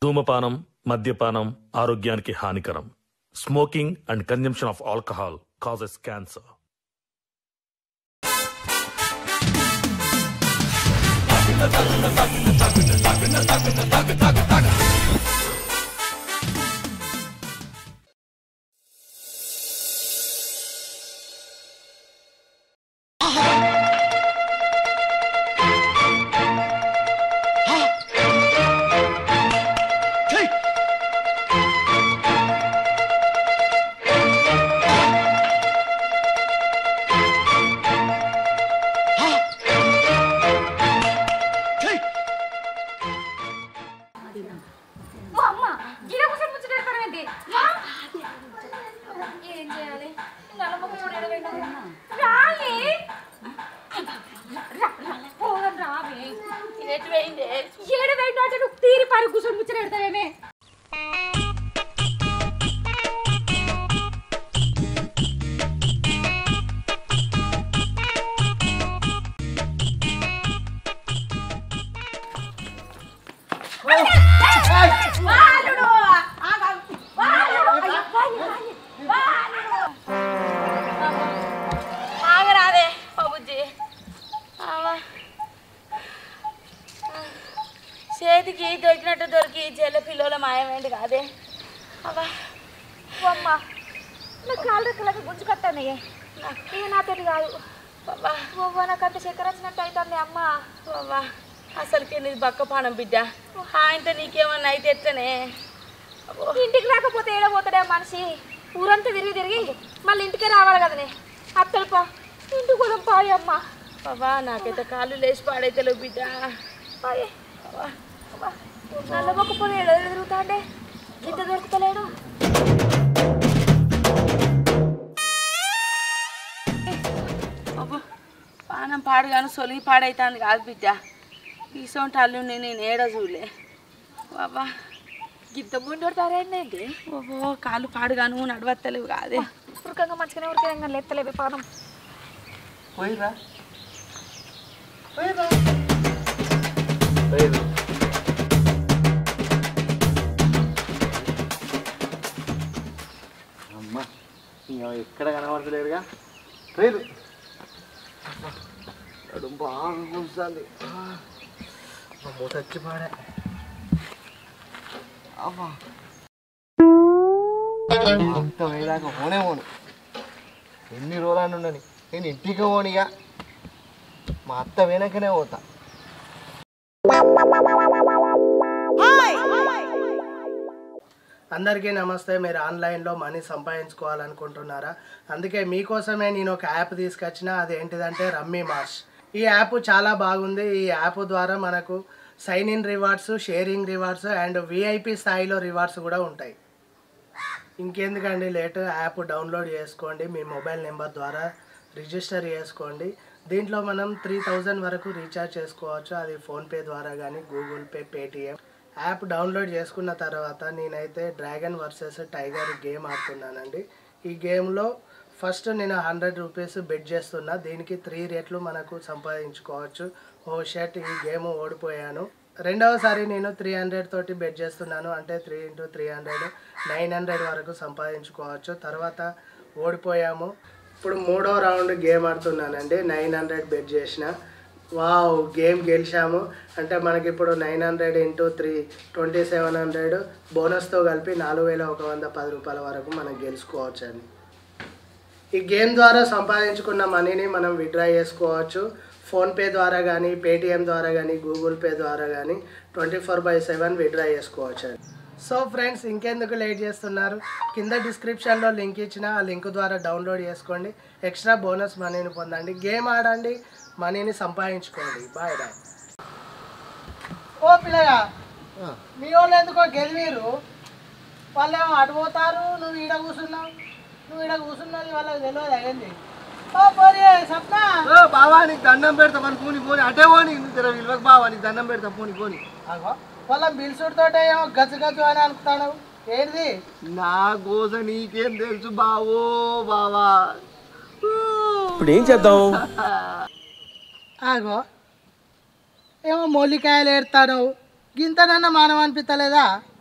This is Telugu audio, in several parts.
ధూమపానం మద్యపానం ఆరోగ్యానికి హానికరం smoking and consumption of alcohol causes cancer మా అమ్మ గిడ కూర్చొని ముచ్చట పెడతారేంటి ఏం చేయాలి నల్లమ్మ చూడు ఎడవేంటి రాయి పోగం రావే ఎటువైందే ఏడవేంటి అంటే నువ్వు తీరి పారి కూర్చొని ముచ్చట పెడతావేమే వాలుడు! ఆగా! వాలుడు! అయ్యో, వాయి, వాయి, వాలుడు! ఆగరాదే బాబుజీ చేతికి దొరికినట్టు దొరికి జల్ల పిల్లల మాయమేంటి కాదే అవ్వా ఓ అమ్మ నా కాలు రెక్కలకి గుంజు కట్టానయ్యే ఇక నాతోటి కాదు బాబా ఓ నాకు అంత చక్కెర వచ్చినట్టు అవుతుంది అమ్మ బాబా అసలుకి నీది బక్క పానం బిడ్డ ఆయనతో నీకేమన్నా అయితే ఎట్లనే అబ్బో. ఇంటికి రాకపోతే ఏడబోతాడే మనిషి ఊరంతా తిరిగి తిరిగి మళ్ళీ ఇంటికే రావాలి కదనే అత్తలు పో ఇంటికి పోదాం పాయి అమ్మ బాబా నాకైతే కాళ్ళు లేచి పాడైతే బిడ్డ పాయి నల్లబొక్కపోతే ఏడో తిరుగుతాండే ఇంత దొరుకుతలేడు అబ్బో పానం పాడుగాను సొలిగి పాడైతుంది కాదు బిడ్డ ఇసొంటి అల్లుని నేను ఏడ చూడలే బాబా గింత ముందు పడతారేంటి ఓహో కాళ్ళు పాడుగాను నడవత్తలేవు కాదే ఉరకంగా మంచిగానే ఉరికంగా లేపుతలేవే పానం పోయిరా పోయిరా అమ్మ ఇంకా ఎక్కడ కనబడతలేరుగా పోయిరు నడుము బాగా కూర్చుంది అమ్మో చచ్చిపాడే అమ్మా అంత వేదాకా పోనే పోను ఎన్ని రోజులు ఉండని నేను ఇంటికి పోనిగా మా అత్త వెనకనే పోతా అందరికీ నమస్తే మీరు ఆన్లైన్లో మనీ సంపాదించుకోవాలనుకుంటున్నారా అందుకే మీకోసమే నేను ఒక యాప్ తీసుకొచ్చిన అది ఏంటిదంటే రమ్మీ మార్ష్ ఈ యాప్ చాలా బాగుంది ఈ యాప్ ద్వారా మనకు sign in rewards sharing rewards and VIP స్థాయిలో రివార్డ్స్ కూడా ఉంటాయి ఇంకెందుకండి లేట్ యాప్ డౌన్లోడ్ చేసుకోండి మీ మొబైల్ నెంబర్ ద్వారా రిజిస్టర్ చేసుకోండి దీంట్లో మనం త్రీ థౌజండ్ వరకు రీఛార్జ్ చేసుకోవచ్చు అది ఫోన్పే ద్వారా కానీ Google Pay Paytm app download చేసుకున్న తర్వాత నేనైతే డ్రాగన్ వర్సెస్ టైగర్ గేమ్ ఆడుతున్నానండి ఈ గేమ్లో ఫస్ట్ నేను హండ్రెడ్ రూపీస్ బెట్ చేస్తున్నా దీనికి త్రీ రేట్లు మనకు సంపాదించుకోవచ్చు ఓ షర్ట్ ఈ గేమ్ ఓడిపోయాను రెండవసారి నేను త్రీ హండ్రెడ్ తోటి బెట్ చేస్తున్నాను అంటే three into three hundred nine hundred వరకు సంపాదించుకోవచ్చు తర్వాత ఓడిపోయాము ఇప్పుడు మూడో రౌండ్ గేమ్ ఆడుతున్నానండి నైన్ హండ్రెడ్ బెట్ చేసిన వావ్ గేమ్ గెలిచాము అంటే మనకి ఇప్పుడు nine hundred into three twenty seven hundred బోనస్తో కలిపి నాలుగు వేల ఒక వంద పది రూపాయల వరకు మనం గెలుచుకోవచ్చు అండి ఈ గేమ్ ద్వారా సంపాదించుకున్న మనీని మనం విత్డ్రా చేసుకోవచ్చు ఫోన్పే ద్వారా కానీ పేటిఎం ద్వారా కానీ గూగుల్ పే ద్వారా కానీ twenty four by seven withdraw చేసుకోవచ్చు అండి సో ఫ్రెండ్స్ ఇంకెందుకు లేట్ చేస్తున్నారు కింద డిస్క్రిప్షన్లో లింక్ ఇచ్చిన ఆ లింక్ ద్వారా డౌన్లోడ్ చేసుకోండి ఎక్స్ట్రా బోనస్ మనీని పొందండి గేమ్ ఆడండి మనీని సంపాదించుకోండి బాయ్ బాయ్ ఓ పిల్లగా మీ వాళ్ళు ఎందుకో గెలివీరు వాళ్ళేమో అటు పోతారు నువ్వు ఈడ కూర్చున్నావు నువ్వు ఈడ కూర్చున్నది వాళ్ళకి తెలియదు అయ్యింది ఓ పోనీ సప్న బావా నీకు దండం పెడతా మన పోని పోని అటే పోని జర విలువకు బావా నీకు దండం పెడతా పోని పోని అగో వాళ్ళ బిల్సుడితోటే ఏమో గచ్చు గచ్చు అని అనుకుతాను ఏంటిది నా గోస నీకేం తెలుసు బావో బావా ఇప్పుడు ఏం చేద్దాం ఆగో ఏమో మొల్లికాయలు ఏడతాను గింతనన్నా మానవ అనిపిస్తలేదా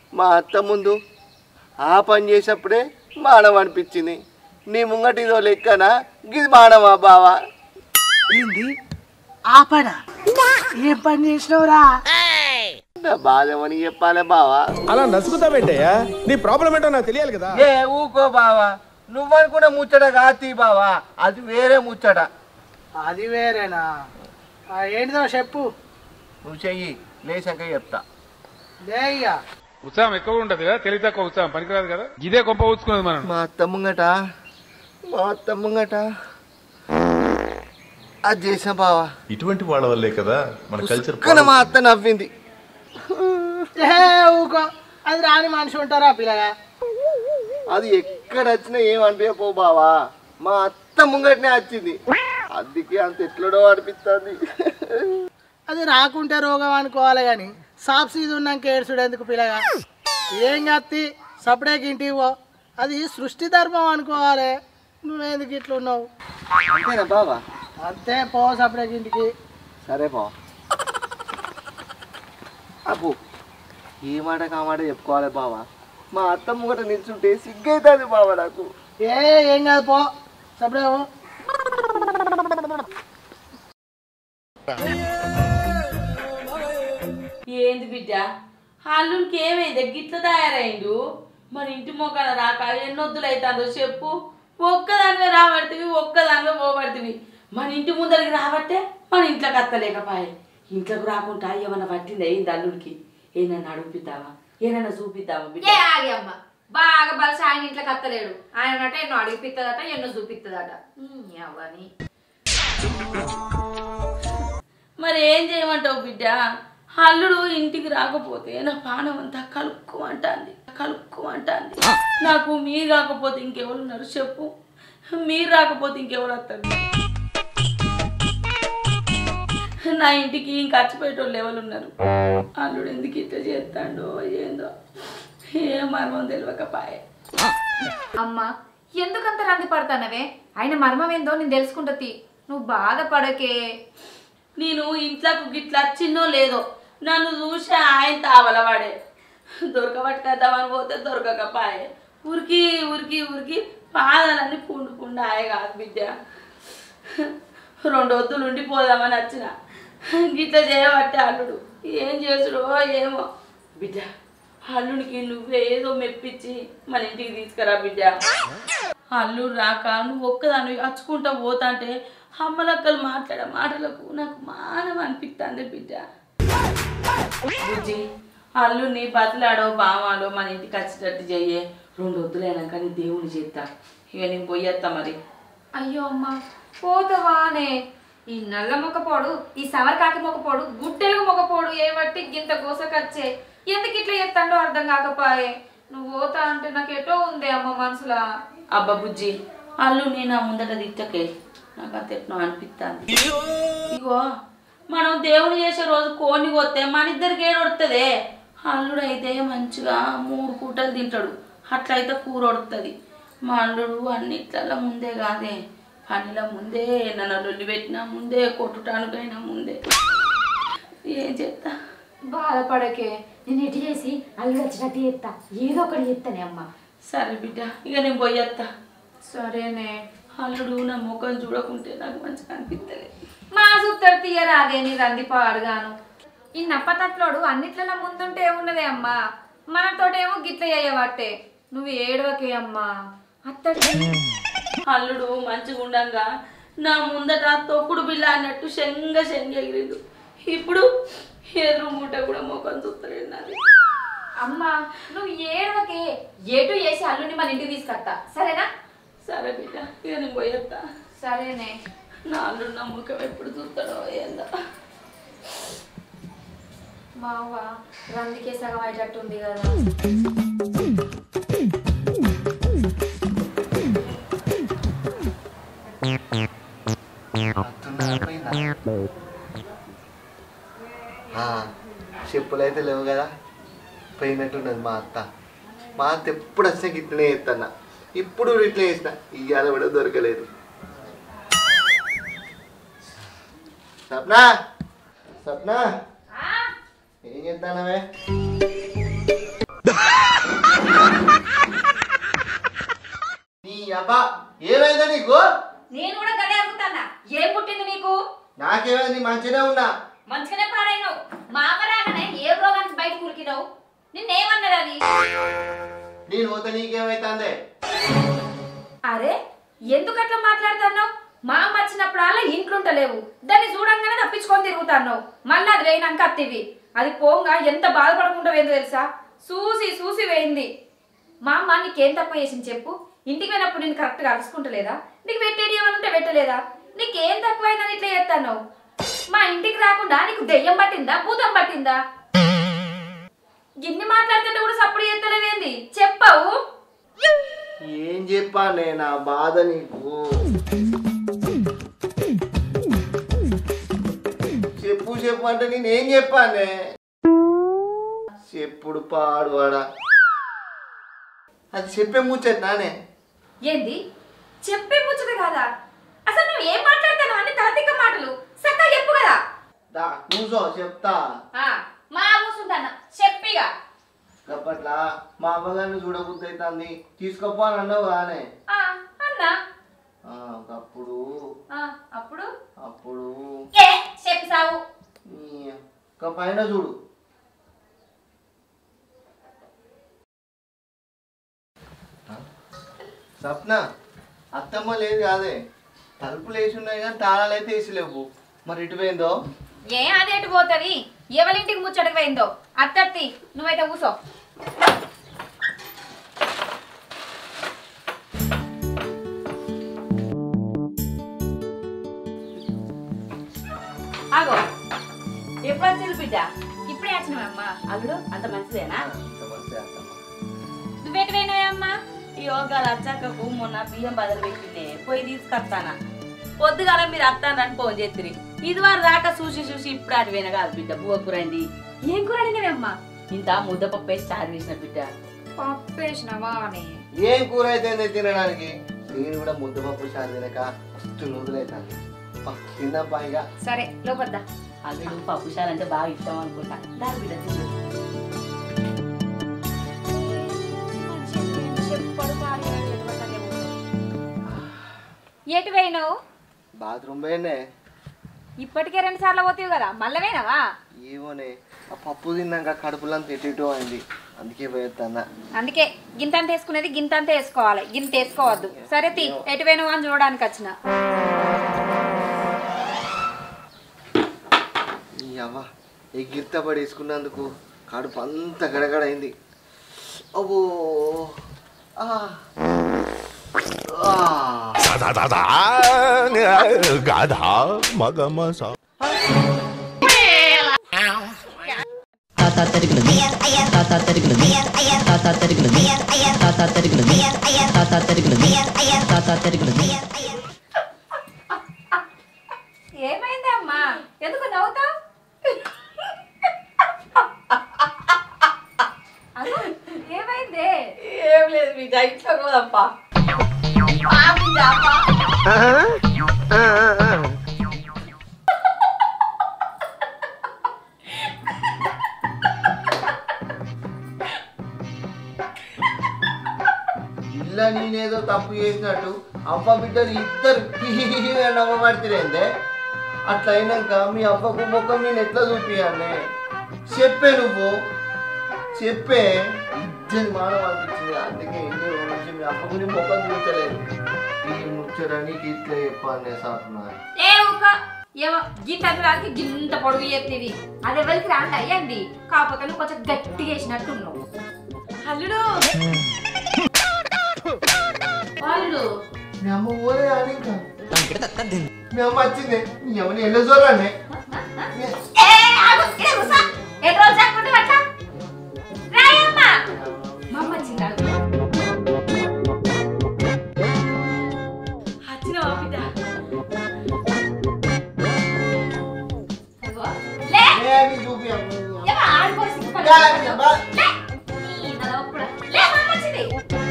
మా అత్త ముందు ఆ పని చేసినప్పుడే మానవ అనిపించింది నీ ముంగటి ఇదో లెక్కనా గిది మానవా బావా ఏంది ఆ పనా ఏం పని చేసినవురా నా బాధమని చెప్పాలే బావా అలా నసుకుతావేంటయ్యా నీ ప్రాబ్లం ఏంటో నాకు తెలియాలి కదా ఏ ఊకో బావా నువ్వనుకున్న ముచ్చట కాతి బావా అది వేరే ముచ్చట అది వేరేనా ఆ, ఏంటిదో చెప్పు నువ్వు చెయ్యి లేచాక చెప్తా లే ఇక ఉత్సాహం ఎక్కువ ఉంటది కదా తెలివి తక్కువ ఉత్సాహం పనికిరాదు కదా ఇదే గొప్ప ఊచుకున్నది మనం మా అత్త ముంగట మా అత్త ముంగట అది చేసిన బావా ఇటువంటి వాళ్ళ వల్లే కదా మన కల్చర్ కానీ మా అత్త నవ్వింది ఏ ఊకో అది రాని మనిషి ఉంటారా పిల్లగా అది ఎక్కడ వచ్చినా ఏమనిపించపో బావా మా అత్త ముంగటనే వచ్చింది అందుకే అంత ఎట్లడో అనిపిస్తుంది అది రాకుంటే రోగం అనుకోవాలి కానీ సాప్ సీజు ఉన్నాక ఏడ్చుడు ఎందుకు పిల్లగా ఏం కత్తి సపరేట్ ఇంటికి పో అది సృష్టి ధర్మం అనుకోవాలి నువ్వెందుకు ఇట్లా ఉన్నావు అంతేనా బావా అంతే పో సపరేట్ ఇంటికి సరే బావ అప్పు ఏ మాట కామాట చెప్పుకోవాలి బావా మా అత్త ముంగట నిల్చుంటే సిగ్గైతుంది బావా నాకు ఏ ఏం కాదు పో సపరేట్ పో ఏంది బిడ్డ అల్లునికి ఏమైంది గిట్ల తయారైండు మన ఇంటి మొక్కన రాక ఎన్నొద్దులు అవుతుందో చెప్పు ఒక్కదానివే రాబడుతుంది ఒక్కదానివే పోబడుతుంది మన ఇంటి ముందరికి రాబట్టే మన ఇంట్లోకి అత్తలేకపాయే ఇంట్లోకి రాకుండా ఏమన్నా పట్టింది అయింది అల్లుడికి ఏనన్నా అడుగుపిద్దామా ఏనన్నా చూపిద్దామా బిడ్డ ఏ ఆగి అమ్మ బాగా బలిసి ఆయన ఇంట్లోకి అత్తలేడు ఆయన అట ఎన్నో అడిగిపిత్తదట ఎన్నో చూపిత్తదట అవని మరి ఏం చేయమంటావు బిడ్డ అల్లుడు ఇంటికి రాకపోతే నా పానం అంతా కలుక్కుమంటాంది కలుక్కుమంటాంది నాకు మీరు రాకపోతే ఇంకెవరు ఉన్నారు చెప్పు మీరు రాకపోతే ఇంకెవరు వస్తారు నా ఇంటికి ఇంక ఖర్చుపెట్టేవాళ్ళు ఎవరు ఉన్నారు అల్లుడు ఎందుకు ఇట్లా చేస్తాడో ఏందో ఏ మర్మం తెలియకపాయే అమ్మ ఎందుకంత రంది పడతానవే ఆయన మర్మం ఏందో నేను తెలుసుకుంటది నువ్వు బాధపడకే నేను ఇంట్లోకి గిట్లా వచ్చిందో లేదో నన్ను చూసి ఆయన తావలవాడే దొరకబట్టుకొద్దామని పోతే దొరకకపాయే ఉరికి ఉరికి ఉరికి పాదాలన్నీ పుండు పుండు ఆయ కాదు బిడ్డ రెండు వద్దులు ఉండిపోదామని వచ్చిన గిట్లా చేయబట్టే అల్లుడు ఏం చేసుడో ఏమో బిడ్డ అల్లుడికి నువ్వే ఏదో మెప్పించి మన ఇంటికి తీసుకురా బిడ్డ అల్లుడు రాక నువ్వు ఒక్కదాన్ని అచ్చుకుంటా పోతాంటే అమ్మలక్కలు మాట్లాడే మాటలకు నాకు మానం అనిపిస్తుంది బిడ్డ బుజ్జి అల్లుని బతలాడో బామాలో మన ఇంటికి వచ్చేటట్టు చెయ్యే రెండు వద్దులైనాక నీ దేవుని చేస్తా ఇక నేను పోయేస్తా మరి అయ్యో అమ్మ పోతవానే ఈ నల్ల మొక్కపోడు ఈ సవరకాకి మొక్కపోడు గుడ్డెలకు మొక్కపోడు ఏ బట్టి గింత గోసకచ్చే ఎందుకు ఇట్లా ఎత్తండో అర్థం కాకపాయే నువ్వు పోతా అంటే నాకు ఎటో ఉంది అమ్మ మనసులా అబ్బా బుజ్జి అల్లు నేను ఆ ముందట తిట్టకే నాకు అంత ఎట్నో అనిపిస్తుంది ఇగో మనం దేవుడు చేసే రోజు కోని కొత్తే మన ఇద్దరికి ఏడొడుతుంది అల్లుడు అయితే మంచిగా మూడు పూటలు తింటాడు అట్లయితే కూర వడుతుంది మా అల్లుడు అన్నిట్లలో ముందే కాదే పనిలో ముందే నన్ను లొల్లి పెట్టినా ముందే కొట్టుటానికైనా ముందే ఏం చేస్తా బాధపడకే నేను ఎటు చేసి అల్లుడు వచ్చినట్టు చేస్తా ఏదో ఒకటి చేస్తానే అమ్మ సరే బిడ్డ ఇక నేను పోయేస్తా సరేనే అల్లుడు నా ముఖం చూడకుంటే నాకు మంచిగా అనిపిస్తుంది మా సుత్తడు తీయరాదే నీ రంది పాడుగాను ఈ నప్పతట్లోడు అన్నిట్లలో ముందుంటే ఏమున్నదే అమ్మా మనతోటేమో గిట్ల చేయబట్టే నువ్వు ఏడవకే అమ్మా అత్తడి అల్లుడు మంచిగా ఉండంగా నా ముందట తొక్కుడు బిల్ల అన్నట్టు శంగ శంగ ఎగిరిండు ఇప్పుడు ఎదురు మూట కూడా ముఖం చూస్తలేదు నాది అమ్మా నువ్వు ఏడవకే ఏటు చేసి అల్లుని మన ఇంటికి తీసుకొస్తా సరేనా సరే బిడ్డ ఇక నేను పోయేస్తా సరేనే నా అల్లుడు నా ముఖం ఎప్పుడు చూస్తాడో ఏందో మావ రందికే సగం అయ్యేటట్టుంది కదా ఆ, చెప్పులు అయితే లేవు కదా పోయినట్టున్నది మా అత్త మా అత్త ఎప్పుడు వస్తే ఇట్లనే చేస్తాన్న ఇప్పుడు ఇట్లా చేసిన ఇవాళ కూడా దొరకలేదు సప్న సప్న ఏం చేస్తానవే అబ్బా ఏమైందా నీకు నేను కూడా గదే అనుకుతానా ఏం పుట్టింది నీకు నాకేమైంది మంచిగానే ఉన్నా మంచిగానే పాడైనావు మా అమ్మ రాగానే ఏ రోగానికి బయట కురికినావు నిన్నేమన్నది అది నేను పోతే నీకేమైతుందే అరే ఎందుకు అట్లా మాట్లాడుతున్నావు మా అమ్మ వచ్చినప్పుడల్లా ఇంట్లుంటలేవు దాన్ని చూడంగానే తప్పించుకొని తిరుగుతున్నావు మళ్ళీ అది వేయినాక అత్తివి అది పోంగా ఎంత బాధపడకుండా తెలుసా చూసి చూసి వేయింది మా అమ్మ నీకేం తప్ప చేసింది చెప్పు ఇంటికి పోయినప్పుడు నేను కరెక్ట్గా అరుచుకుంటలేదా నీకు పెట్టేది ఏమైనా ఉంటే పెట్టలేదా నీకేం తక్కువైందని ఇట్లా చేస్తాను మా ఇంటికి రాకుండా నీకు దెయ్యం పట్టిందా భూతం పట్టిందా గిన్ని మాట్లాడుతుంటే కూడా సప్పుడు చేస్తలేవేంది చెప్పావు ఏం చెప్పానే నా బాధ నీకు చెప్పు చెప్పు అంటే నేనేం చెప్పానే చెప్పుడు పాడువాడా అది చెప్పే ముచ్చట నానే ఏంది చెప్పే ముచ్చట కాదా అసలు నువ్వు ఏం మాట్లాడతాను అన్ని తలతిక్క మాటలు చక్కగా చెప్పు కదా దా కూర్చో చెప్తా ఆ, మా కూసుంటాను చెప్పిగా అప్పట్లా మా అమ్మగారిని చూడబుద్ధి అవుతుంది తీసుకోపో అని అన్నావు కానీ ఆ, అన్నా అప్పుడు ఆ, అప్పుడు అప్పుడు ఏ చెప్పి సావు ఈ ఒక పైన చూడు సప్న అత్తమ్మ లేదు కాదే తలుపులు వేసి ఉన్నాయి కానీ తాళాలు అయితే వేసి లేవు మరి ఇటు పోయిందో ఏ అది ఎటు పోతుంది ఎవరింటికి ముచ్చటకు పోయిందో అత్తత్తి నువ్వైతే కూసో ఆగో ఎప్పుడు వచ్చింది బిడ్డ ఇప్పుడే వచ్చినవమ్మా అల్లుడు అంత మంచిదేనా సమస్య అత్తమ్మ నువ్వెటు పోయినవమ్మా ఈ యోగాలు వచ్చాకకు మొన్న బియ్యం బదులు పెట్టిందే పోయి తీసుకొస్తానా పొద్దుగాల మీరు వస్తానని ఫోన్ చేతిరి ఇది వారు దాకా చూసి చూసి ఇప్పుడు అటు పోయిన కాదు బిడ్డ బువ్వ కూరండి ఏం కూర అడిగినవమ్మా ఇంత ముద్దపప్పు వేసి చారు వేసిన బిడ్డ పప్పేసినవా అని ఏం కూర అయితే తినడానికి నేను కూడా ముద్దపప్పు చారు తినక మస్తు రోజులైతాను తిందాం పైగా సరే లోపద్దా అల్లుడు పప్పు చారు అంటే బాగా ఇష్టం అనుకుంటా దాని బిడ్డ తిను. ఎటు పోయినావు బాత్రూమ్ పోయినే ఇప్పటికే రెండు సార్లు పోతావు కదా మళ్ళీ పోయినావా ఏమోనే ఆ పప్పు తిన్నాక కడుపులంతా ఎటు అయింది అందుకే పోయేస్తానా అందుకే గింతంత వేసుకునేది గింతంత వేసుకోవాలి గింత వేసుకోవద్దు సరే తి ఎటు పోయినావు అని చూడడానికి వచ్చిన ఈ అవ్వ ఈ గిత్త పడి వేసుకున్నందుకు కడుపు అంత గడగడైంది అబ్బో ఆ. ఆ. గాధా మగమస ఏమైంది అమ్మా ఎందుకు నవ్వుతావు అగో, ఏమైంది ఏం లేదు బిడ్డ ఇంట్లో పోదప్పా ఇలా నేనేదో తప్పు చేసినట్టు అవ్వ బిడ్డలు ఇద్దరు హిహిహిహిగా నవ్వబడితేందే అట్లా అయినాక మీ అవ్వకు ముఖం నేను ఎట్లా చూపియానే చెప్పే నువ్వు చెప్పే ఇద్దరు మానవ అనిపించింది అందుకే ఎన్ని రోజుల నుంచి మీ అవ్వకు నీ ముఖం చూపించలేదు ఈ ముచ్చడానికి ఇట్లా చెప్పానే సార్ ఏ ఊక ఏమో గింత అంతరానికి గింత పొడుగు చేతివి అది ఎవరికి రాండి అయ్యండి కాకపోతే నువ్వు కొంచెం గట్టిగా వేసినట్టున్నావు అల్లుడు వాళ్ళు మీ అమ్మ ఊరే అని ఇంకా మీ అమ్మ వచ్చింది మీ అమ్మని ఎల్ల చూడాలి ఏ, ఆగు, ఈడ కూర్చో. ఎన్ని రోజులు అనుకుంటే అట్లా? రాయమ్మా. మా అమ్మ వచ్చింది అడుగు. వచ్చినావా బిడ్డ ఇదిగో, లే. చూపి ఏమో ఆడుకోరు సిగ్గుపడి. లే. ఈ నలవప్పుడా. లే, మా అమ్మ వచ్చింది.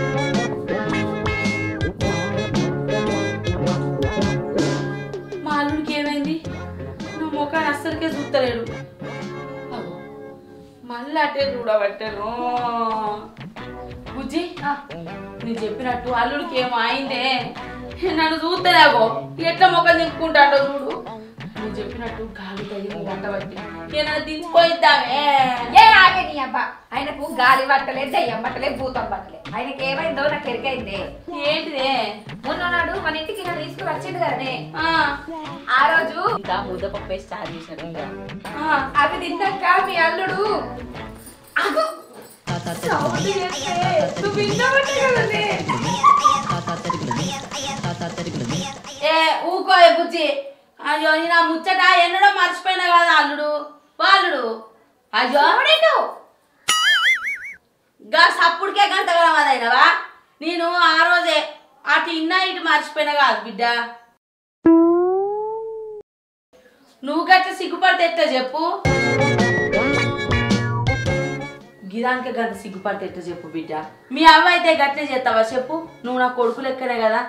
మా అల్లుడికి ఏమైంది నా ముఖాన్ని అస్సలకే చూస్తలేడు అగో, మళ్ళీ అటే చూడబట్టాను బుజ్జి నేను చెప్పినట్టు అల్లుడికి ఏమో అయిందే నన్ను చూస్తలేగో ఎట్లా మొక్కలు దింపుకుంటాడో చూడు నువ్వు చెప్పినట్టు గాలి తగిలి వంట పట్టి ఏమైనా దించిపోయిద్దామే ఏ ఆగే నీ అబ్బా ఆయనకు గాలి పట్టలే దయ్యం పట్టలే భూతం పట్టలే ఆయనకి ఏమైందో నాకు ఎరికైందే ఏంటిదే మొన్న నాడు మన ఇంటికి నన్ను తీసుకుని వచ్చిండు కదనే ఆ, ఆ రోజు ఇంకా ముద్దపప్పు వేసి స్టార్ట్ చేసినట్టు ఆ, అవి తిన్నాక మీ అల్లుడు అగు! సౌండ్ చేస్తే నువ్వు విన్నావంటే కదనే ఏ ఊకో ఏ బుజ్జి అయ్యో నేను ఆ ముచ్చట ఎన్నడో మర్చిపోయినా కదా అల్లుడు వాళ్ళుడు అయ్యో గా సప్పుడికే గంట అదైనవా నేను ఆ రోజే అటు ఇన్నా ఇటు మర్చిపోయినా కాదు బిడ్డ నువ్వు గట్ల సిగ్గుపడితే ఎట్లా చెప్పు గిదానికి గంట సిగ్గుపడితే ఎట్లా చెప్పు బిడ్డ మీ అవ్వ అయితే గట్లే చేస్తావా చెప్పు నువ్వు నా కొడుకు లెక్కనే కదా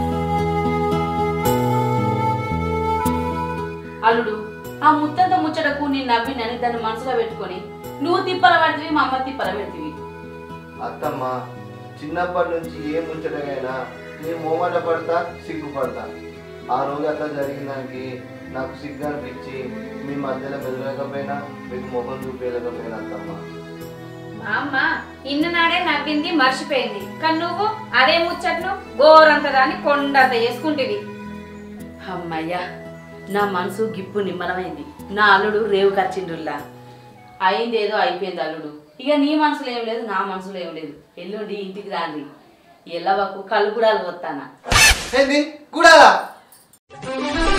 అల్లుడు ఆ ముత్తంత ముచ్చటకు నీ నవ్వినని దాన్ని మనసులో పెట్టుకొని నువ్వు తిప్పల పడితివి మా అమ్మ తిప్పల పెడితివి అత్తమ్మ చిన్నప్పటి నుంచి ఏ ముచ్చటగైనా నేను మోమాట పడతా సిగ్గుపడతా ఆ రోజు అట్లా జరిగిన దానికి నాకు సిగ్గు అనిపించి మీ మధ్యలో బెదరకపోయినా మీకు మొహం చూపించలేకపోయినా అత్తమ్మ మా అమ్మ ఇన్న నాడే నవ్వింది మర్చిపోయింది కానీ నువ్వు అదే ముచ్చట్లు గోరంత దాన్ని కొండంత చేసుకుంటివి అమ్మయ్యా నా మనసు గిప్పు నిమ్మలమైంది నా అల్లుడు రేవు ఖర్చిండుల్లా అయింది ఏదో అయిపోయింది అల్లుడు ఇక నీ మనసులో ఏం లేదు నా మనసులో ఏం లేదు ఎల్లుండి ఇంటికి రాండి ఎల్లవకు కళ్ళు కూడా వస్తానా ఏంది కూడా